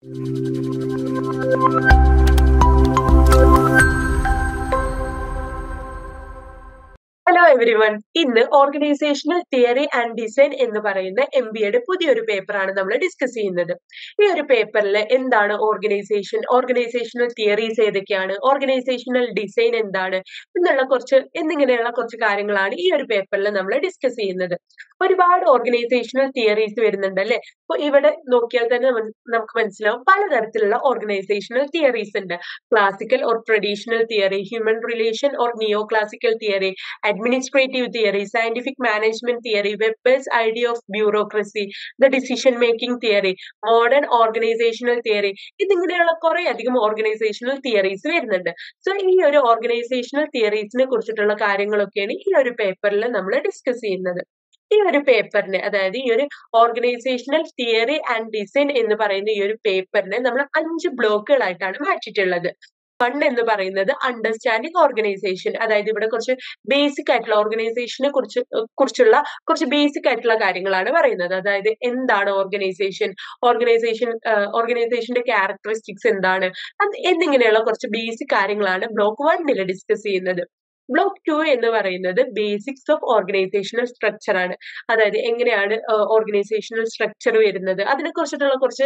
Hello everyone ഇന്ന് organizational theory and design എന്ന് പറയുന്ന എം ബിയുടെ പുതിയൊരു പേപ്പറാണ് നമ്മൾ ഡിസ്കസ് ചെയ്യുന്നത് ഈ ഒരു പേപ്പറിൽ എന്താണ് ഓർഗനൈസേഷൻ ഓർഗനൈസേഷണൽ തിയറീസ് ഏതൊക്കെയാണ് ഓർഗനൈസേഷണൽ ഡിസൈൻ എന്താണ് എന്നുള്ള കുറച്ച് എന്നിങ്ങനെയുള്ള കുറച്ച് കാര്യങ്ങളാണ് ഈ ഒരു പേപ്പറിൽ നമ്മൾ ഡിസ്കസ് ചെയ്യുന്നത് ഒരുപാട് ഓർഗനൈസേഷണൽ തിയറീസ് വരുന്നുണ്ട് അല്ലെ അപ്പൊ ഇവിടെ നോക്കിയാൽ തന്നെ നമ്മ- നമുക്ക് മനസ്സിലാവും പലതരത്തിലുള്ള ഓർഗനൈസേഷണൽ തിയറീസ് ഉണ്ട് classical or traditional theory human relation or neo classical theory administrative theory, scientific management theory, Weber's idea of bureaucracy, the decision making theory, modern organizational theory ഇതിങ്ങനെയുള്ള കുറെ അധികം ഓർഗനൈസേഷണൽ തിയറീസ് വരുന്നുണ്ട് സോ ഈ ഒരു organisational തിയറീസിനെ കുറിച്ചിട്ടുള്ള കാര്യങ്ങളൊക്കെയാണ് ഈ ഒരു പേപ്പറിൽ നമ്മൾ ഡിസ്കസ് ചെയ്യുന്നത് ഈ ഒരു പേപ്പറിനെ അതായത് ഈ ഒരു ഓർഗനൈസേഷണൽ തിയറി ആൻഡ് ഡിസൈൻ എന്ന് പറയുന്ന ഈ ഒരു പേപ്പറിനെ നമ്മൾ അഞ്ച് ബ്ലോക്കുകളായിട്ടാണ് മാറ്റിയിട്ടുള്ളത് വൺ എന്ന് പറയുന്നത് അണ്ടർസ്റ്റാൻഡിങ് ഓർഗനൈസേഷൻ അതായത് ഇവിടെ കുറച്ച് ബേസിക് ആയിട്ടുള്ള ഓർഗനൈസേഷനെ കുറിച്ച് ഏഹ് കുറിച്ചുള്ള കുറച്ച് ബേസിക് ആയിട്ടുള്ള കാര്യങ്ങളാണ് പറയുന്നത് അതായത് എന്താണ് ഓർഗനൈസേഷൻ ഓർഗനൈസേഷൻ ഓർഗനൈസേഷന്റെ ക്യാരക്ടറിസ്റ്റിക്സ് എന്താണ് അത് എന്നിങ്ങനെയുള്ള കുറച്ച് ബേസിക് കാര്യങ്ങളാണ് ബ്ലോക്ക് വണ്ണിൽ ഡിസ്കസ് ചെയ്യുന്നത് ബ്ലോക്ക് ടു എന്ന് പറയുന്നത് ബേസിക്സ് ഓഫ് ഓർഗനൈസേഷണൽ സ്ട്രക്ചർ ആണ് അതായത് എങ്ങനെയാണ് ഓർഗനൈസേഷണൽ സ്ട്രക്ചർ വരുന്നത് അതിനെ കുറിച്ചിട്ടുള്ള കുറച്ച്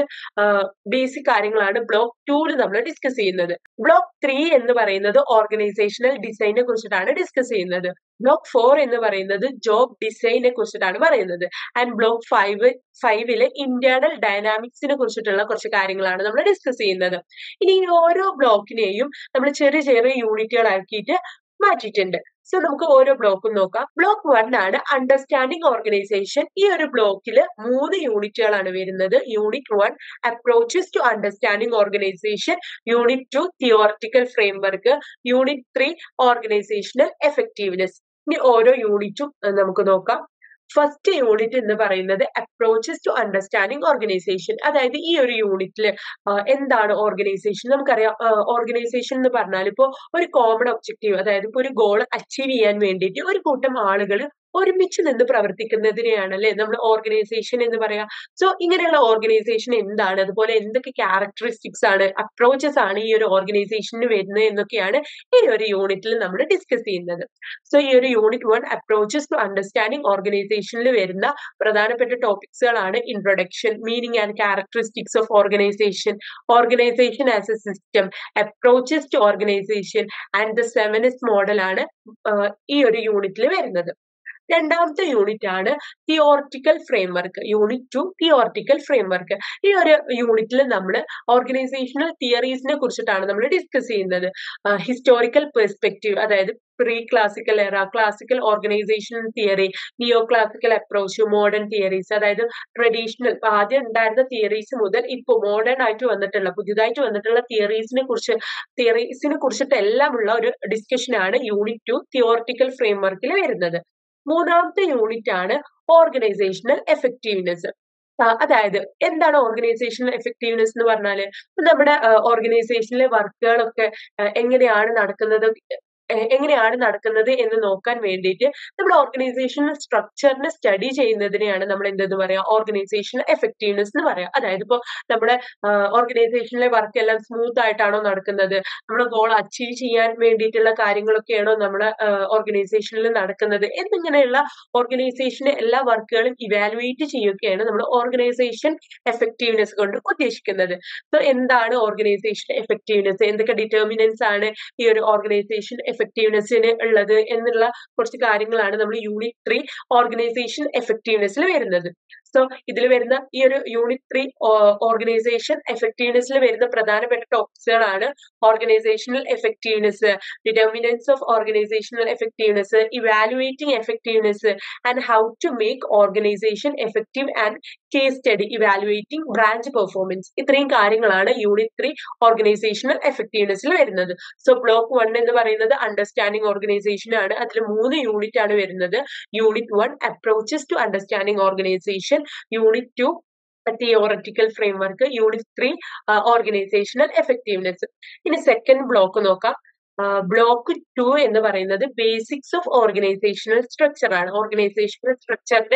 ബേസിക് കാര്യങ്ങളാണ് ബ്ലോക്ക് ടൂല് നമ്മൾ ഡിസ്കസ് ചെയ്യുന്നത് ബ്ലോക്ക് ത്രീ എന്ന് പറയുന്നത് ഓർഗനൈസേഷണൽ ഡിസൈനെ കുറിച്ചിട്ടാണ് ഡിസ്കസ് ചെയ്യുന്നത് ബ്ലോക്ക് ഫോർ എന്ന് പറയുന്നത് ജോബ് ഡിസൈനെ കുറിച്ചിട്ടാണ് പറയുന്നത് ആൻഡ് ബ്ലോക്ക് ഫൈവ് ഫൈവില് ഇന്റേണൽ ഡൈനാമിക്സിനെ കുറിച്ചിട്ടുള്ള കുറച്ച് കാര്യങ്ങളാണ് നമ്മൾ ഡിസ്കസ് ചെയ്യുന്നത് ഇനി ഈ ഓരോ ബ്ലോക്കിനെയും നമ്മൾ ചെറിയ ചെറിയ യൂണിറ്റുകളാക്കിയിട്ട് മാറ്റിയിട്ടുണ്ട് സോ നമുക്ക് ഓരോ ബ്ലോക്കും നോക്കാം ബ്ലോക്ക് വൺ ആണ് അണ്ടർസ്റ്റാൻഡിംഗ് ഓർഗനൈസേഷൻ ഈ ഒരു ബ്ലോക്കിൽ മൂന്ന് യൂണിറ്റുകളാണ് വരുന്നത് unit one approaches to understanding organization unit two theoretical framework unit three organizational effectiveness ഇനി ഓരോ യൂണിറ്റും നമുക്ക് നോക്കാം ഫസ്റ്റ് യൂണിറ്റ് എന്ന് പറയുന്നത് അപ്രോച്ചസ് ടു അണ്ടർസ്റ്റാൻഡിംഗ് ഓർഗനൈസേഷൻ അതായത് ഈ ഒരു യൂണിറ്റിൽ എന്താണ് ഓർഗനൈസേഷൻ നമുക്കറിയാം ഓർഗനൈസേഷൻ എന്ന് പറഞ്ഞാൽ ഇപ്പോൾ ഒരു കോമൺ ഒബ്ജക്റ്റീവ് അതായത് ഇപ്പോൾ ഒരു ഗോൾ അച്ചീവ് ചെയ്യാൻ വേണ്ടിയിട്ട് ഒരു കൂട്ടം ആളുകൾ ഒരുമിച്ച് നിന്ന് പ്രവർത്തിക്കുന്നതിനെയാണ് അല്ലെ നമ്മൾ ഓർഗനൈസേഷൻ എന്ന് പറയാ സോ ഇങ്ങനെയുള്ള ഓർഗനൈസേഷൻ എന്താണ് അതുപോലെ എന്തൊക്കെ ക്യാരക്ടറിസ്റ്റിക്സ് ആണ് അപ്രോച്ചസ് ആണ് ഈ ഒരു ഓർഗനൈസേഷന് വരുന്നത് എന്നൊക്കെയാണ് ഈ ഒരു യൂണിറ്റിൽ നമ്മൾ ഡിസ്കസ് ചെയ്യുന്നത് സോ ഈ ഒരു unit one approaches to understanding ഓർഗനൈസേഷനിൽ വരുന്ന പ്രധാനപ്പെട്ട ടോപ്പിക്സുകളാണ് introduction meaning and characteristics of organization organization as a system approaches to organization and the seven S model ആണ് ആഹ് ഈ ഒരു യൂണിറ്റിൽ വരുന്നത് രണ്ടാമത്തെ യൂണിറ്റ് ആണ് theoretical framework unit two theoretical framework ഈ ഒരു യൂണിറ്റിൽ നമ്മൾ ഓർഗനൈസേഷണൽ തിയറീസിനെ കുറിച്ചിട്ടാണ് നമ്മൾ ഡിസ്കസ് ചെയ്യുന്നത് ഹിസ്റ്റോറിക്കൽ പെർസ്പെക്റ്റീവ് അതായത് pre classical era classical organization theory neo classical approach modern theories അതായത് ട്രഡീഷണൽ ആദ്യം ഉണ്ടായിരുന്ന തിയറീസ് മുതൽ ഇപ്പോൾ മോഡേൺ ആയിട്ട് വന്നിട്ടുള്ള പുതിയതായിട്ട് വന്നിട്ടുള്ള തിയറീസിനെ കുറിച്ച് തിയറീസിനെ കുറിച്ചിട്ട് എല്ലാം ഉള്ള ഒരു ഡിസ്കഷൻ ആണ് യൂണിറ്റ് ടു തിയോറിറ്റിക്കൽ ഫ്രെയിംവർക്കിൽ വരുന്നത് മൂന്നാമത്തെ യൂണിറ്റ് ആണ് ഓർഗനൈസേഷണൽ എഫക്റ്റീവ്നെസ് അതായത് എന്താണ് ഓർഗനൈസേഷണൽ എഫക്റ്റീവ്നെസ് എന്ന് പറഞ്ഞാല് നമ്മുടെ ഓർഗനൈസേഷനിലെ വർക്കുകളൊക്കെ എങ്ങനെയാണ് നടക്കുന്നത് എ- എങ്ങനെയാണ് നടക്കുന്നത് എന്ന് നോക്കാൻ വേണ്ടിയിട്ട് നമ്മുടെ ഓർഗനൈസേഷണൽ സ്ട്രക്ചറിനെ സ്റ്റഡി ചെയ്യുന്നതിനെയാണ് നമ്മൾ എന്തെന്ന് പറയാ ഓർഗനൈസേഷണൽ എഫക്റ്റീവ്നെസ് എന്ന് പറയാം അതായത് ഇപ്പോൾ നമ്മുടെ ഓർഗനൈസേഷനിലെ വർക്ക് എല്ലാം സ്മൂത്ത് ആയിട്ടാണോ നടക്കുന്നത് നമ്മുടെ ഗോൾ അച്ചീവ് ചെയ്യാൻ വേണ്ടിയിട്ടുള്ള കാര്യങ്ങളൊക്കെയാണോ നമ്മുടെ ഓർഗനൈസേഷനിൽ നടക്കുന്നത് എന്നിങ്ങനെയുള്ള ഓർഗനൈസേഷന്റെ എല്ലാ വർക്കുകളും ഇവാലുവേറ്റ് ചെയ്യുകയാണ് നമ്മൾ ഓർഗനൈസേഷൻ എഫക്റ്റീവ്നെസ് കൊണ്ട് ഉദ്ദേശിക്കുന്നത് സോ എന്താണ് ഓർഗനൈസേഷൻ എഫക്റ്റീവ്നെസ് എന്തൊക്കെ ഡിറ്റർമിനൻസ് ആണ് ഈ ഒരു ഓർഗനൈസേഷൻ എഫക്റ്റീവ്നെസ്സിന് ഉള്ളത് എന്നുള്ള കുറച്ച് കാര്യങ്ങളാണ് നമ്മൾ യൂണിറ്റ് ത്രീ ഓർഗനൈസേഷൻ എഫക്റ്റീവ്നെസ്സിൽ വരുന്നത് സോ ഇതിൽ വരുന്ന ഈ ഒരു യൂണിറ്റ് ത്രീ ഓർഗനൈസേഷൻ എഫക്റ്റീവ്നെസ്സിൽ വരുന്ന പ്രധാനപ്പെട്ട ടോപ്പിക്സുകളാണ് organizational effectiveness determinants of organizational effectiveness evaluating effectiveness and how to make organization effective and case study evaluating branch performance ഇത്രയും കാര്യങ്ങളാണ് യൂണിറ്റ് ത്രീ ഓർഗനൈസേഷണൽ എഫക്റ്റീവ്നെസ്സിൽ വരുന്നത് സോ ബ്ലോക്ക് വൺ എന്ന് പറയുന്നത് അണ്ടർസ്റ്റാൻഡിംഗ് ഓർഗനൈസേഷൻ ആണ് അതിൽ മൂന്ന് യൂണിറ്റ് ആണ് വരുന്നത് unit one approaches to understanding organization unit two theoretical framework unit three organizational effectiveness ഇനി സെക്കൻഡ് ബ്ലോക്ക് നോക്കാം ബ്ലോക്ക് ടു എന്ന് പറയുന്നത് ബേസിക്സ് ഓഫ് ഓർഗനൈസേഷണൽ സ്ട്രക്ചർ ആണ് ഓർഗനൈസേഷണൽ സ്ട്രക്ചറിന്റെ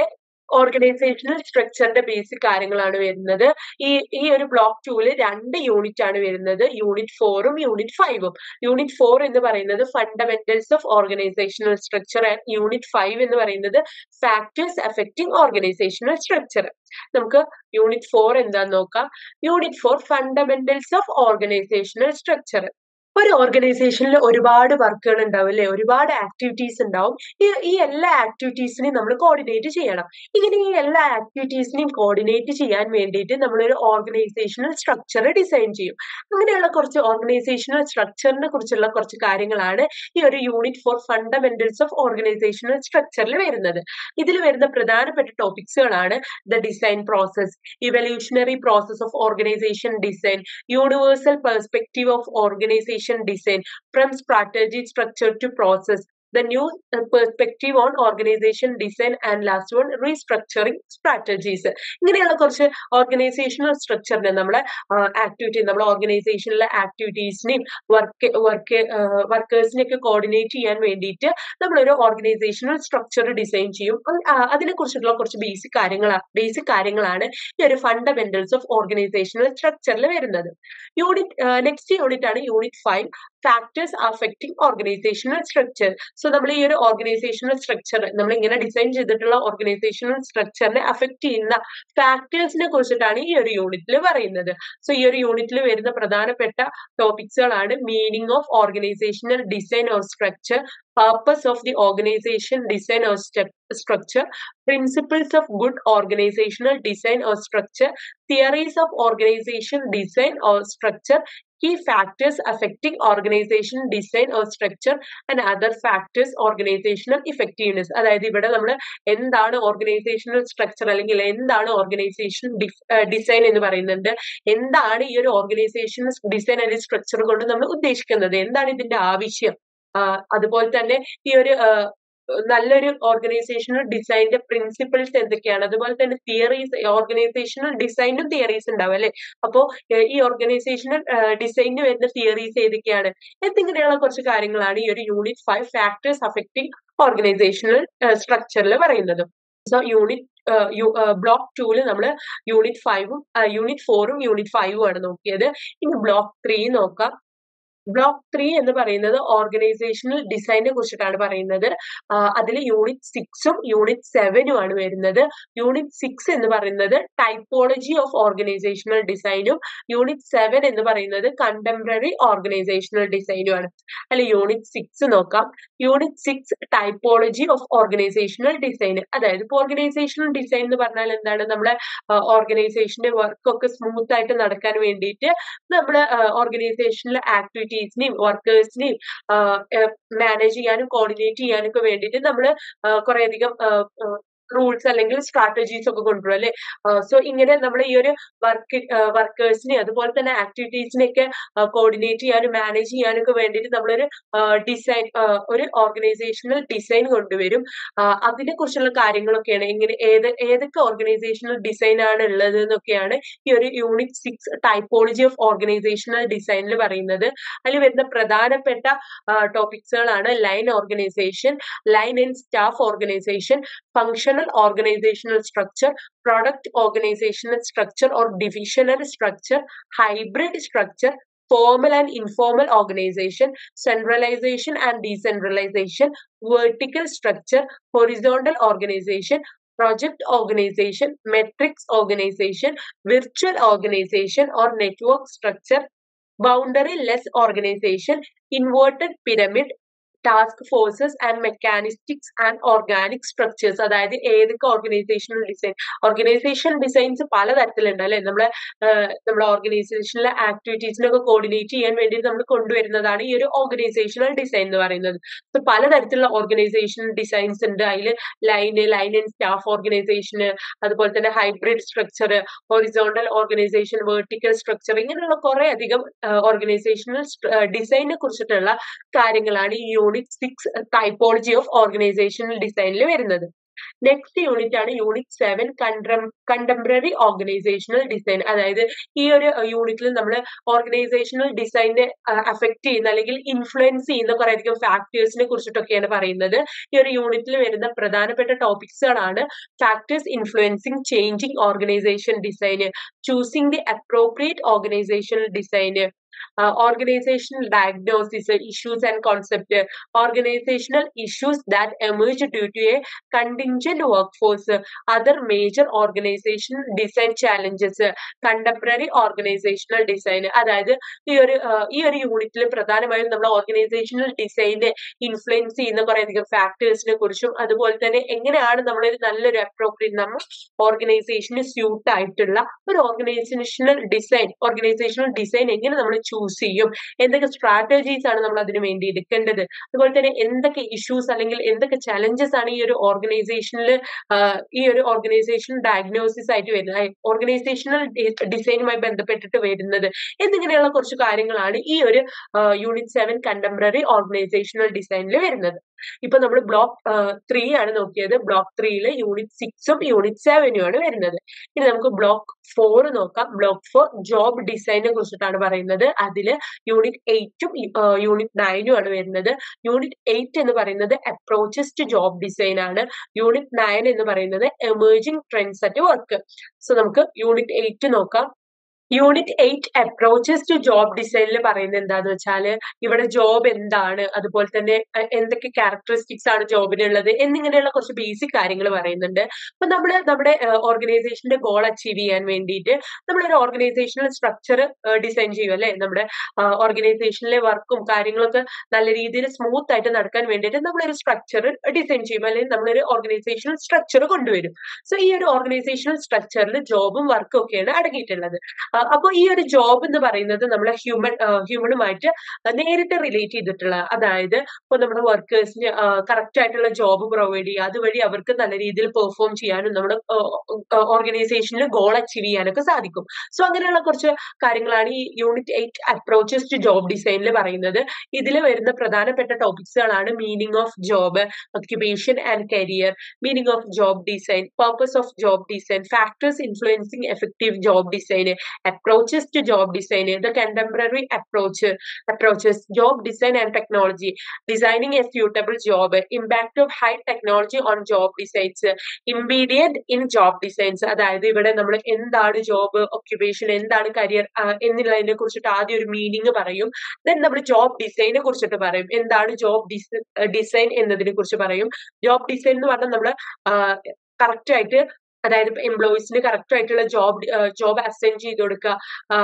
ഓർഗനൈസേഷണൽ സ്ട്രക്ചറിന്റെ ബേസിക് കാര്യങ്ങളാണ് വരുന്നത് ഈ ഈ ഒരു ബ്ലോക്ക് ടൂവില് രണ്ട് യൂണിറ്റ് ആണ് വരുന്നത് യൂണിറ്റ് ഫോറും യൂണിറ്റ് ഫൈവും യൂണിറ്റ് ഫോർ എന്ന് പറയുന്നത് fundamentals of organizational structure and unit five എന്ന് പറയുന്നത് ഫാക്ടേഴ്സ് അഫക്റ്റിംഗ് ഓർഗനൈസേഷണൽ സ്ട്രക്ചർ നമുക്ക് യൂണിറ്റ് ഫോർ എന്താന്ന് നോക്കാം unit four fundamentals of organizational structure ഒരു ഓർഗനൈസേഷനിൽ ഒരുപാട് വർക്കുകൾ ഉണ്ടാവും അല്ലെ ഒരുപാട് ആക്ടിവിറ്റീസ് ഉണ്ടാവും ഈ ഈ എല്ലാ ആക്ടിവിറ്റീസിനെയും നമ്മൾ കോർഡിനേറ്റ് ചെയ്യണം ഇങ്ങനെ ഈ എല്ലാ ആക്ടിവിറ്റീസിനെയും കോർഡിനേറ്റ് ചെയ്യാൻ വേണ്ടിയിട്ട് നമ്മളൊരു ഓർഗനൈസേഷണൽ സ്ട്രക്ചർ ഡിസൈൻ ചെയ്യും അങ്ങനെയുള്ള കുറച്ച് ഓർഗനൈസേഷണൽ സ്ട്രക്ചറിനെ കുറിച്ചുള്ള കുറച്ച് കാര്യങ്ങളാണ് ഈ ഒരു unit four fundamentals of organizational സ്ട്രക്ചറിൽ വരുന്നത് ഇതിൽ വരുന്ന പ്രധാനപ്പെട്ട ടോപ്പിക്സുകളാണ് the design process evolutionary process of organization design universal perspective of organization design from strategy structure to process the new uh, perspective on organization design and last one restructuring strategies ഇങ്ങനെയുള്ള കുറച്ച് organisational സ്ട്രക്ചറിനെ നമ്മളെ activity നമ്മളെ ഓർഗനൈസേഷനിലെ ആക്ടിവിറ്റീസിനെയും work work വർക്കേഴ്സിനെ ഒക്കെ coordinate ചെയ്യാൻ വേണ്ടിയിട്ട് നമ്മളൊരു organisational structure design ചെയ്യും അതിനെ കുറിച്ചിട്ടുള്ള കുറച്ച് ബേസിക് കാര്യങ്ങളാണ് ബേസിക് കാര്യങ്ങളാണ് ഈ ഒരു ഫണ്ടമെന്റൽസ് ഓഫ് ഓർഗനൈസേഷണൽ സ്ട്രക്ചറിൽ വരുന്നത് യൂണിറ്റ് നെക്സ്റ്റ് യൂണിറ്റ് ആണ് unit five factors affecting organizational structure so നമ്മൾ ഈ ഒരു ഓർഗനൈസേഷണൽ സ്ട്രക്ചർ നമ്മൾ ഇങ്ങനെ ഡിസൈൻ ചെയ്തിട്ടുള്ള ഓർഗനൈസേഷണൽ സ്ട്രക്ചറിനെ അഫക്ട് ചെയ്യുന്ന ഫാക്ടേഴ്സിനെ കുറിച്ചിട്ടാണ് ഈ ഒരു യൂണിറ്റിൽ പറയുന്നത് സോ ഈ ഒരു യൂണിറ്റിൽ വരുന്ന പ്രധാനപ്പെട്ട ടോപ്പിക്സുകളാണ് meaning of organizational design or structure purpose of the organization design or structure principles of good organizational design or structure theories of organization design or structure key factors affecting organization design or structure and other factors organizational effectiveness അതായത് ഇവിടെ നമ്മൾ എന്താണ് organisational structure അല്ലെങ്കിൽ എന്താണ് organisation design എന്ന് പറയുന്നുണ്ട് എന്താണ് ഈ ഒരു ഓർഗനൈസേഷൻ ഡിസൈൻ അല്ലെങ്കിൽ സ്ട്രക്ചർ കൊണ്ട് നമ്മൾ ഉദ്ദേശിക്കുന്നത് എന്താണ് ഇതിന്റെ ആവശ്യം അതുപോലെ തന്നെ ഈ ഒരു നല്ലൊരു ഓർഗനൈസേഷണൽ ഡിസൈനിന്റെ പ്രിൻസിപ്പിൾസ് എന്തൊക്കെയാണ് അതുപോലെ തന്നെ തിയറീസ് ഓർഗനൈസേഷണൽ ഡിസൈനും തിയറീസ് ഉണ്ടാവും അല്ലെ അപ്പോ ഈ ഓർഗനൈസേഷണൽ ഡിസൈനിന് വരുന്ന തിയറീസ് ഏതൊക്കെയാണ് എന്നിങ്ങനെയുള്ള കുറച്ച് കാര്യങ്ങളാണ് ഈ ഒരു unit five factors affecting organizational സ്ട്രക്ചറിൽ പറയുന്നത് സോ യൂണിറ്റ് ബ്ലോക്ക് ടൂല് നമ്മൾ യൂണിറ്റ് ഫൈവും യൂണിറ്റ് ഫോറും യൂണിറ്റ് ഫൈവും ആണ് നോക്കിയത് ഇനി ബ്ലോക്ക് ത്രീ നോക്കാം ബ്ലോക്ക് ത്രീ എന്ന് പറയുന്നത് ഓർഗനൈസേഷണൽ ഡിസൈനെ കുറിച്ചിട്ടാണ് പറയുന്നത് അതിൽ യൂണിറ്റ് സിക്സും യൂണിറ്റ് സെവനും ആണ് വരുന്നത് യൂണിറ്റ് സിക്സ് എന്ന് പറയുന്നത് ടൈപ്പോളജി ഓഫ് ഓർഗനൈസേഷണൽ ഡിസൈനും യൂണിറ്റ് സെവൻ എന്ന് പറയുന്നത് കണ്ടംപററി ഓർഗനൈസേഷണൽ ഡിസൈനും ആണ് അല്ലെ യൂണിറ്റ് സിക്സ് നോക്കാം unit six typology of organizational design അതായത് ഇപ്പോൾ ഓർഗനൈസേഷണൽ ഡിസൈൻ എന്ന് പറഞ്ഞാൽ എന്താണ് നമ്മളെ ഓർഗനൈസേഷന്റെ വർക്കൊക്കെ സ്മൂത്ത് ആയിട്ട് നടക്കാൻ വേണ്ടിയിട്ട് നമ്മള് ഓർഗനൈസേഷനിലെ ആക്ടിവിറ്റീസിനെയും വർക്കേഴ്സിനെയും മാനേജ് ചെയ്യാനും കോർഡിനേറ്റ് ചെയ്യാനും ഒക്കെ വേണ്ടിയിട്ട് നമ്മൾ കുറേയധികം റൂൾസ് അല്ലെങ്കിൽ സ്ട്രാറ്റജീസ് ഒക്കെ കൊണ്ടുവരും അല്ലെ സോ ഇങ്ങനെ നമ്മൾ ഈ ഒരു വർക്ക് വർക്കേഴ്സിനെ അതുപോലെ തന്നെ ആക്ടിവിറ്റീസിനെ ഒക്കെ കോർഡിനേറ്റ് ചെയ്യാനും മാനേജ് ചെയ്യാനും ഒക്കെ വേണ്ടിയിട്ട് നമ്മളൊരു ഡിസൈൻ ഒരു ഓർഗനൈസേഷണൽ ഡിസൈൻ കൊണ്ടുവരും അതിനെ കുറിച്ചുള്ള കാര്യങ്ങളൊക്കെയാണ് എങ്ങനെ ഏത് ഏതൊക്കെ ഓർഗനൈസേഷണൽ ഡിസൈൻ ആണ് ഉള്ളത് എന്നൊക്കെയാണ് ഈ ഒരു unit six typology of organizational ഡിസൈനിൽ പറയുന്നത് അതിൽ വരുന്ന പ്രധാനപ്പെട്ട ടോപ്പിക്സുകളാണ് line organization line and staff organization functional organizational structure, product organizational structure or divisional structure, hybrid structure, formal and informal organization, centralization and decentralization, vertical structure, horizontal organization, project organization, metrics organization, virtual organization or network structure, boundary less organization, inverted pyramid, task forces and mechanistics and organic structures അതായത് ഏതൊക്കെ organizational design organization designs പലതരത്തിലുണ്ട് അല്ലെ നമ്മളെ നമ്മുടെ ഓർഗനൈസേഷനിലെ ആക്ടിവിറ്റീസിനൊക്കെ coordinate ചെയ്യാൻ വേണ്ടി നമ്മൾ കൊണ്ടുവരുന്നതാണ് ഈ ഒരു ഓർഗനൈസേഷണൽ ഡിസൈൻ എന്ന് പറയുന്നത് സോ പലതരത്തിലുള്ള ഓർഗനൈസേഷണൽ ഡിസൈൻസ് ഉണ്ട് അതിൽ line line and staff organization അതുപോലെ തന്നെ hybrid structure horizontal organization vertical structure ഇങ്ങനെയുള്ള കുറെ അധികം ഓർഗനൈസേഷണൽ ഡിസൈനെ കുറിച്ചിട്ടുള്ള കാര്യങ്ങളാണ് ഈ unit six typology of organizational ഡിസൈനിൽ വരുന്നത് നെക്സ്റ്റ് യൂണിറ്റ് ആണ് unit seven contemporary organizational design അതായത് ഈ ഒരു യൂണിറ്റിൽ നമ്മൾ ഓർഗനൈസേഷണൽ ഡിസൈനെ അഫക്ട് ചെയ്യുന്ന അല്ലെങ്കിൽ ഇൻഫ്ലുവൻസ് ചെയ്യുന്ന കുറെ അധികം ഫാക്ടേഴ്സിനെ കുറിച്ചിട്ടൊക്കെയാണ് പറയുന്നത് ഈ ഒരു യൂണിറ്റിൽ വരുന്ന പ്രധാനപ്പെട്ട ടോപ്പിക്സുകളാണ് factors influencing changing organization design choosing the appropriate organizational design organizational diagnosis issues and concept organizational issues that emerge due to a contingent work force other major organization design challenges contemporary organizational design അതായത് ഈ ഒരു ഈ ഒരു യൂണിറ്റിൽ പ്രധാനമായും നമ്മൾ organisational ഡിസൈനെ influence ചെയ്യുന്ന കുറെ അധികം ഫാക്ടേഴ്സിനെ കുറിച്ചും അതുപോലെ തന്നെ എങ്ങനെയാണ് നമ്മളൊരു നല്ലൊരു അപ്രോപ്രിയേറ്റ് നമ്മൾ ഓർഗനൈസേഷന് സ്യൂട്ട് ആയിട്ടുള്ള ഒരു ഓർഗനൈസേഷണൽ ഡിസൈൻ ഓർഗനൈസേഷണൽ ഡിസൈൻ എങ്ങനെ നമ്മൾ ചൂസ് ചെയ്യും എന്തൊക്കെ സ്ട്രാറ്റജീസ് ആണ് നമ്മൾ അതിനു വേണ്ടി എടുക്കേണ്ടത് അതുപോലെ തന്നെ എന്തൊക്കെ ഇഷ്യൂസ് അല്ലെങ്കിൽ എന്തൊക്കെ ചലഞ്ചസ് ആണ് ഈ ഒരു ഓർഗനൈസേഷനിൽ ഈ ഒരു ഓർഗനൈസേഷൻ ഡയഗ്നോസിസ് ആയിട്ട് വരുന്നത് ഓർഗനൈസേഷണൽ ഡിസൈനുമായി ബന്ധപ്പെട്ടിട്ട് വരുന്നത് എന്നിങ്ങനെയുള്ള കുറച്ച് കാര്യങ്ങളാണ് ഈ ഒരു യൂണിറ്റ് സെവൻ കണ്ടംപററി ഓർഗനൈസേഷണൽ ഡിസൈനിൽ വരുന്നത് ഇപ്പൊ നമ്മൾ ബ്ലോക്ക് ത്രീ ആണ് നോക്കിയത് ബ്ലോക്ക് ത്രീയില് യൂണിറ്റ് സിക്സും യൂണിറ്റ് സെവനും ആണ് വരുന്നത് ഇനി നമുക്ക് ബ്ലോക്ക് ഫോർ നോക്കാം ബ്ലോക്ക് ഫോർ ജോബ് ഡിസൈനെ കുറിച്ചിട്ടാണ് പറയുന്നത് അതില് യൂണിറ്റ് എയ്റ്റും യൂണിറ്റ് നയനും ആണ് വരുന്നത് യൂണിറ്റ് എയ്റ്റ് എന്ന് പറയുന്നത് അപ്രോച്ചസ് ടു ജോബ് ഡിസൈൻ ആണ് യൂണിറ്റ് നയൻ എന്ന് പറയുന്നത് emerging trends at work so നമുക്ക് യൂണിറ്റ് എയ്റ്റ് നോക്കാം unit eight approaches to job ഡിസൈനിൽ പറയുന്നത് എന്താന്ന് വെച്ചാൽ ഇവിടെ ജോബ് എന്താണ് അതുപോലെ തന്നെ എന്തൊക്കെ ക്യാരക്ടറിസ്റ്റിക്സ് ആണ് ജോബിനുള്ളത് എന്നിങ്ങനെയുള്ള കുറച്ച് ബേസിക് കാര്യങ്ങൾ പറയുന്നുണ്ട് അപ്പൊ നമ്മൾ നമ്മുടെ ഓർഗനൈസേഷന്റെ ഗോൾ അച്ചീവ് ചെയ്യാൻ വേണ്ടിയിട്ട് നമ്മളൊരു ഓർഗനൈസേഷണൽ സ്ട്രക്ചർ ഡിസൈൻ ചെയ്യും അല്ലെ നമ്മുടെ ഓർഗനൈസേഷനിലെ വർക്കും കാര്യങ്ങളൊക്കെ നല്ല രീതിയിൽ സ്മൂത്ത് ആയിട്ട് നടക്കാൻ വേണ്ടിയിട്ട് നമ്മളൊരു സ്ട്രക്ചർ ഡിസൈൻ ചെയ്യും അല്ലെങ്കിൽ നമ്മളൊരു ഓർഗനൈസേഷണൽ സ്ട്രക്ചർ കൊണ്ടുവരും സോ ഈ ഒരു ഓർഗനൈസേഷണൽ സ്ട്രക്ചറിൽ ജോബും വർക്കും ഒക്കെയാണ് അടങ്ങിയിട്ടുള്ളത് അപ്പൊ ഈ ഒരു ജോബ് എന്ന് പറയുന്നത് നമ്മളെ ഹ്യൂമൻ ഹ്യൂമനുമായിട്ട് നേരിട്ട് റിലേറ്റ് ചെയ്തിട്ടുള്ള അതായത് ഇപ്പൊ നമ്മുടെ വർക്കേഴ്സിന് കറക്റ്റ് ആയിട്ടുള്ള ജോബ് പ്രൊവൈഡ് ചെയ്യുക അതുവഴി അവർക്ക് നല്ല രീതിയിൽ പെർഫോം ചെയ്യാനും നമ്മുടെ ഓർഗനൈസേഷനിൽ ഗോൾ അച്ചീവ് ചെയ്യാനൊക്കെ സാധിക്കും സോ അങ്ങനെയുള്ള കുറച്ച് കാര്യങ്ങളാണ് ഈ unit eight approaches to job ഡിസൈനിൽ പറയുന്നത് ഇതിൽ വരുന്ന പ്രധാനപ്പെട്ട ടോപ്പിക്സുകളാണ് meaning of job occupation and career meaning of job design purpose of job design factors influencing effective job design approaches to job design, the contemporary approach, approaches, job design and technology, designing a suitable job, impact of high technology on job designs, immediate in job designs. അതായത് ഇവിടെ നമ്മൾ എന്താണ് job occupation എന്താണ് career എന്നുള്ളതിനെ കുറിച്ചിട്ട് ആദ്യം ഒരു meaning പറയും ദെൻ നമ്മൾ ജോബ് ഡിസൈനെ കുറിച്ചിട്ട് പറയും എന്താണ് ജോബ് ഡിസൈൻ എന്നതിനെ കുറിച്ച് പറയും ജോബ് ഡിസൈൻ എന്ന് പറഞ്ഞാൽ നമ്മൾ കറക്റ്റ് ആയിട്ട് അതായത് ഇപ്പൊ എംപ്ലോയീസിന് കറക്റ്റ് ആയിട്ടുള്ള ജോബ് ജോബ് അസൈൻ ചെയ്ത് കൊടുക്കുക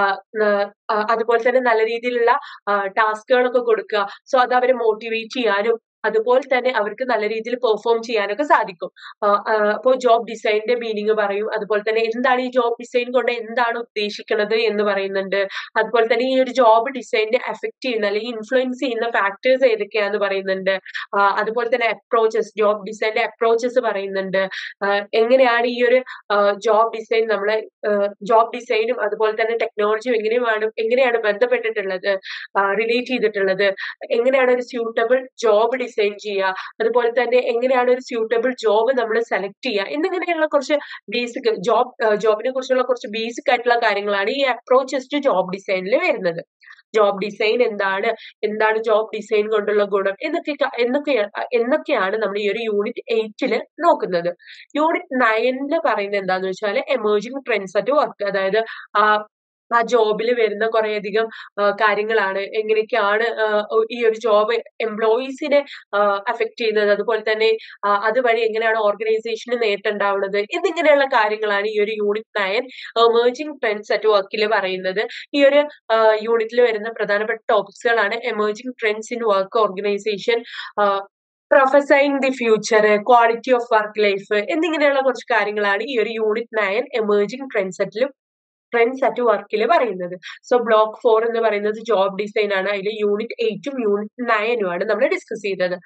അതുപോലെ തന്നെ നല്ല രീതിയിലുള്ള ടാസ്കുകളൊക്കെ കൊടുക്കുക സോ അത് അവരെ മോട്ടിവേറ്റ് ചെയ്യാനും അതുപോലെ തന്നെ അവർക്ക് നല്ല രീതിയിൽ പെർഫോം ചെയ്യാനൊക്കെ സാധിക്കും അപ്പോൾ ജോബ് ഡിസൈനിന്റെ മീനിങ് പറയും അതുപോലെ തന്നെ എന്താണ് ഈ ജോബ് ഡിസൈൻ കൊണ്ട് എന്താണ് ഉദ്ദേശിക്കുന്നത് എന്ന് പറയുന്നുണ്ട് അതുപോലെ തന്നെ ഈ ഒരു ജോബ് ഡിസൈനിനെ എഫക്ട് ചെയ്യുന്ന അല്ലെങ്കിൽ ഇൻഫ്ലുവൻസ് ചെയ്യുന്ന ഫാക്ടേഴ്സ് ഏതൊക്കെയാന്ന് പറയുന്നുണ്ട് അതുപോലെ തന്നെ അപ്രോച്ചസ് ജോബ് ഡിസൈനിന്റെ അപ്രോച്ചസ് പറയുന്നുണ്ട് എങ്ങനെയാണ് ഈ ഒരു ജോബ് ഡിസൈൻ നമ്മളെ ജോബ് ഡിസൈനും അതുപോലെ തന്നെ ടെക്നോളജിയും എങ്ങനെയാണ് എങ്ങനെയാണ് ബന്ധപ്പെട്ടിട്ടുള്ളത് റിലേറ്റ് ചെയ്തിട്ടുള്ളത് എങ്ങനെയാണ് ഒരു സ്യൂട്ടബിൾ ജോബ് ഡിസൈൻ ചെയ്യുക അതുപോലെ തന്നെ എങ്ങനെയാണ് ഒരു സ്യൂട്ടബിൾ ജോബ് നമ്മൾ സെലക്ട് ചെയ്യുക എന്നിങ്ങനെയുള്ള കുറച്ച് ബേസിക് ജോബ് ജോബിനെ കുറിച്ചുള്ള കുറച്ച് ബേസിക് ആയിട്ടുള്ള കാര്യങ്ങളാണ് ഈ അപ്രോച്ചസ് ടു ജോബ് ഡിസൈനിൽ വരുന്നത് ജോബ് ഡിസൈൻ എന്താണ് എന്താണ് ജോബ് ഡിസൈൻ കൊണ്ടുള്ള ഗുണം എന്നൊക്കെ എന്നൊക്കെ എന്നൊക്കെയാണ് നമ്മൾ ഈ ഒരു യൂണിറ്റ് എയ്റ്റില് നോക്കുന്നത് യൂണിറ്റ് നയനില് പറയുന്നത് എന്താന്ന് വെച്ചാൽ എമേർജിംഗ് ട്രെൻഡ്സ് അറ്റ് വർക്ക് അതായത് ആ ആ ജോബിൽ വരുന്ന കുറേയധികം കാര്യങ്ങളാണ് എങ്ങനെയൊക്കെയാണ് ഈ ഒരു ജോബ് എംപ്ലോയീസിനെ അഫക്ട് ചെയ്യുന്നത് അതുപോലെ തന്നെ അതുവഴി എങ്ങനെയാണ് ഓർഗനൈസേഷന് നേട്ടമുണ്ടാവുന്നത് എന്നിങ്ങനെയുള്ള കാര്യങ്ങളാണ് ഈ ഒരു unit nine emerging trends at വർക്കിൽ പറയുന്നത് ഈ ഒരു യൂണിറ്റിൽ വരുന്ന പ്രധാനപ്പെട്ട ടോപ്പിക്സുകളാണ് emerging trends in work organization prophesying the future quality of work life എന്നിങ്ങനെയുള്ള കുറച്ച് കാര്യങ്ങളാണ് ഈ ഒരു യൂണിറ്റ് നയൻ എമേർജിംഗ് ട്രെൻഡ്സ് അറ്റിലും ട്രെൻഡ്സ് അറ്റ് വർക്കിൽ പറയുന്നത് സോ ബ്ലോക്ക് ഫോർ എന്ന് പറയുന്നത് ജോബ് ഡിസൈൻ ആണ് അതിൽ യൂണിറ്റ് എയ്റ്റും യൂണിറ്റ് നയനും ആണ് നമ്മൾ ഡിസ്കസ് ചെയ്തത്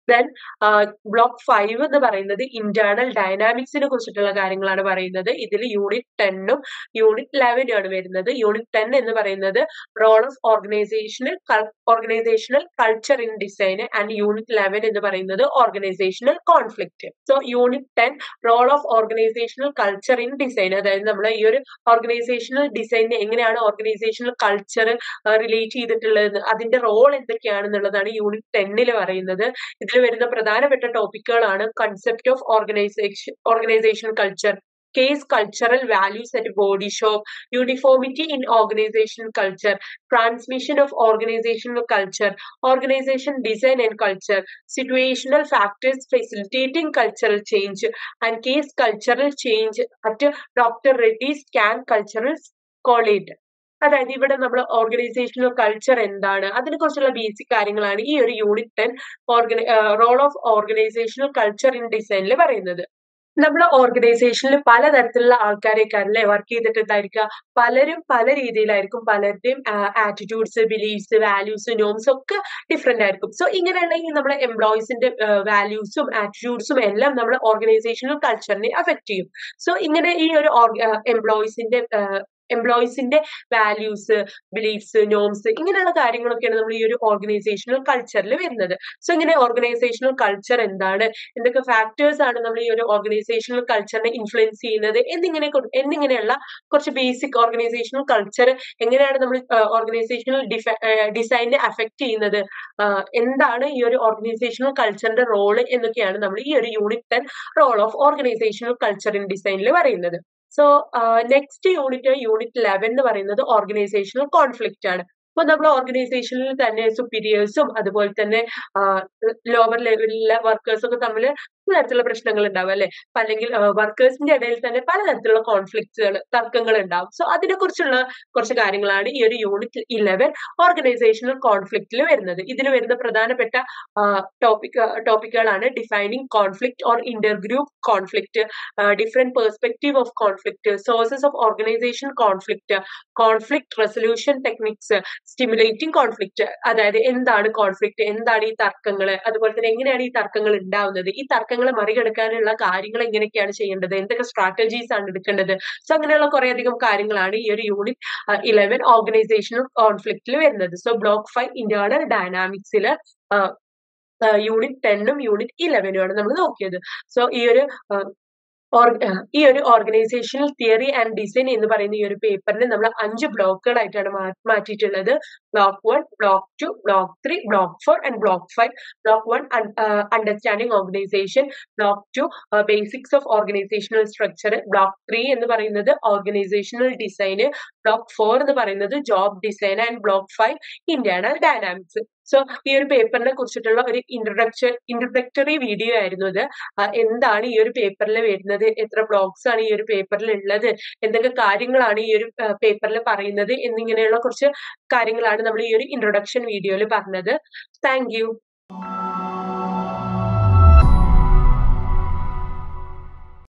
ദെൻ ബ്ലോക്ക് ഫൈവ് എന്ന് പറയുന്നത് ഇന്റേണൽ ഡൈനാമിക്സിനെ കുറിച്ചിട്ടുള്ള കാര്യങ്ങളാണ് പറയുന്നത് ഇതിൽ യൂണിറ്റ് ടെന്നും യൂണിറ്റ് ലെവനും ആണ് വരുന്നത് യൂണിറ്റ് ടെൻ എന്ന് പറയുന്നത് role of organizational organizational culture in design and unit eleven എന്ന് പറയുന്നത് organizational conflict so unit ten role of organizational culture in design അതായത് നമ്മൾ ഈ ഒരു ഓർഗനൈസേഷണൽ ഡിസൈനിന് എങ്ങനെയാണ് ഓർഗനൈസേഷണൽ കൾച്ചർ റിലേറ്റ് ചെയ്തിട്ടുള്ളത് അതിന്റെ റോൾ എന്തൊക്കെയാണെന്നുള്ളതാണ് യൂണിറ്റ് ടെന്നിൽ പറയുന്നത് ഇതിൽ വരുന്ന പ്രധാനപ്പെട്ട ടോപ്പിക്കുകളാണ് concept of organization organization culture case cultural values at body shop, uniformity in organizational culture, transmission of organizational culture, organization design and culture, situational factors facilitating cultural change, and case cultural change at Dr. Reddy's Can Cultural College. അതായത് ഇവിടെ നമ്മൾ organisational culture എന്താണ് അതിനെ കുറിച്ചുള്ള basic കാര്യങ്ങളാണ് ഈ ഒരു unit ten ഓർഗനൈ role of organizational culture in ഡിസൈനിൽ പറയുന്നത് നമ്മൾ ഓർഗനൈസേഷനിൽ പലതരത്തിലുള്ള ആൾക്കാരെക്കാരല്ലേ വർക്ക് ചെയ്തിട്ടുണ്ടായിരിക്കുക പലരും പല രീതിയിലായിരിക്കും പലരുടെയും ആറ്റിറ്റ്യൂഡ്സ് ബിലീഫ്സ് വാല്യൂസ് നോംസ് ഒക്കെ ഡിഫറെന്റ് ആയിരിക്കും സോ ഇങ്ങനെയുണ്ടെങ്കിൽ നമ്മുടെ എംപ്ലോയീസിന്റെ വാല്യൂസും ആറ്റിറ്റ്യൂഡ്സും എല്ലാം നമ്മുടെ ഓർഗനൈസേഷണൽ കൾച്ചറിനെ അഫക്ട് ചെയ്യും സോ ഇങ്ങനെ ഈ ഒരു എംപ്ലോയീസിന്റെ എംപ്ലോയീസിന്റെ വാല്യൂസ് ബിലീഫ്സ് നോംസ് ഇങ്ങനെയുള്ള കാര്യങ്ങളൊക്കെയാണ് നമ്മൾ ഈ ഒരു ഓർഗനൈസേഷണൽ കൾച്ചറിൽ വരുന്നത് സോ ഇങ്ങനെ ഓർഗനൈസേഷണൽ കൾച്ചർ എന്താണ് എന്തൊക്കെ ഫാക്ടേഴ്സ് ആണ് നമ്മൾ ഈ ഒരു ഓർഗനൈസേഷണൽ കൾച്ചറിനെ ഇൻഫ്ലുവൻസ് ചെയ്യുന്നത് എന്നിങ്ങനെ എന്നിങ്ങനെയുള്ള കുറച്ച് ബേസിക് ഓർഗനൈസേഷണൽ കൾച്ചർ എങ്ങനെയാണ് നമ്മൾ ഓർഗനൈസേഷണൽ ഡിസൈനെ അഫക്ട് ചെയ്യുന്നത് എന്താണ് ഈ ഒരു ഓർഗനൈസേഷണൽ കൾച്ചറിന്റെ റോള് എന്നൊക്കെയാണ് നമ്മൾ ഈ ഒരു unit ten role of organizational culture in ഡിസൈനിൽ പറയുന്നത് so next unit unit eleven എന്ന് പറയുന്നത് ഓർഗനൈസേഷണൽ കോൺഫ്ലിക്റ്റ് ആണ് അപ്പൊ നമ്മൾ ഓർഗനൈസേഷനിൽ തന്നെ സുപ്പീരിയേഴ്സും അതുപോലെ തന്നെ ലോവർ ലെവലിലെ വർക്കേഴ്സും ഒക്കെ തമ്മിൽ പലതരത്തിലുള്ള പ്രശ്നങ്ങൾ ഉണ്ടാവും അല്ലെ അല്ലെങ്കിൽ വർക്കേഴ്സിന്റെ ഇടയിൽ തന്നെ പലതരത്തിലുള്ള കോൺഫ്ലിക്റ്റുകൾ തർക്കങ്ങൾ ഉണ്ടാവും സോ അതിനെ കുറിച്ചുള്ള കുറച്ച് കാര്യങ്ങളാണ് ഈ ഒരു യൂണിറ്റ് ഇലവൻ ഓർഗനൈസേഷണൽ കോൺഫ്ലിക്റ്റിൽ വരുന്നത് ഇതിൽ വരുന്ന പ്രധാനപ്പെട്ട ടോപ്പിക് ടോപ്പിക്കുകളാണ് defining conflict or intergroup conflict different perspective of conflict sources of organization conflict conflict resolution techniques stimulating conflict അതായത് എന്താണ് കോൺഫ്ലിക്റ്റ് എന്താണ് ഈ തർക്കങ്ങൾ അതുപോലെ തന്നെ എങ്ങനെയാണ് ഈ തർക്കങ്ങൾ ഉണ്ടാവുന്നത് ഈ തർക്കങ്ങളെ മറികടക്കാനുള്ള കാര്യങ്ങൾ എങ്ങനെയൊക്കെയാണ് ചെയ്യേണ്ടത് എന്തൊക്കെ സ്ട്രാറ്റജീസ് ആണ് എടുക്കേണ്ടത് സോ അങ്ങനെയുള്ള കുറെ അധികം കാര്യങ്ങളാണ് ഈ ഒരു യൂണിറ്റ് ഇലവൻ ഓർഗനൈസേഷണൽ കോൺഫ്ലിക്റ്റിൽ വരുന്നത് സോ ബ്ലോക്ക് ഫൈവ് ഇന്റേണൽ ഡൈനാമിക്സിൽ യൂണിറ്റ് ടെന്നും യൂണിറ്റ് ഇലവനും ആണ് നമ്മൾ നോക്കിയത് സോ ഈ ഒരു ഈ ഒരു ഓർഗനൈസേഷണൽ തിയറി ആൻഡ് ഡിസൈൻ എന്ന് പറയുന്ന ഈ ഒരു പേപ്പറിനെ നമ്മൾ അഞ്ച് ബ്ലോക്കുകളായിട്ടാണ് മാറ്റിയിട്ടുള്ളത് block one block two block three block four and block five block one understanding organization block two basics of organizational structure block three എന്ന് പറയുന്നത് ഓർഗനൈസേഷണൽ ഡിസൈന് ബ്ലോക്ക് ഫോർ എന്ന് പറയുന്നത് job design and block five internal dynamics so ഈ ഒരു പേപ്പറിനെ കുറിച്ചിട്ടുള്ള ഒരു introduction introductory video ആയിരുന്നു ഇത് എന്താണ് ഈ ഒരു പേപ്പറിൽ വരുന്നത് എത്ര ബ്ലോഗ്സ് ആണ് ഈ ഒരു പേപ്പറിൽ ഉള്ളത് എന്തൊക്കെ കാര്യങ്ങളാണ് ഈ ഒരു പേപ്പറിൽ പറയുന്നത് എന്നിങ്ങനെയുള്ള കുറച്ച് കാര്യങ്ങളാണ് നമ്മൾ ഈ ഒരു ഇൻട്രൊഡക്ഷൻ വീഡിയോയിൽ പറഞ്ഞത് താങ്ക്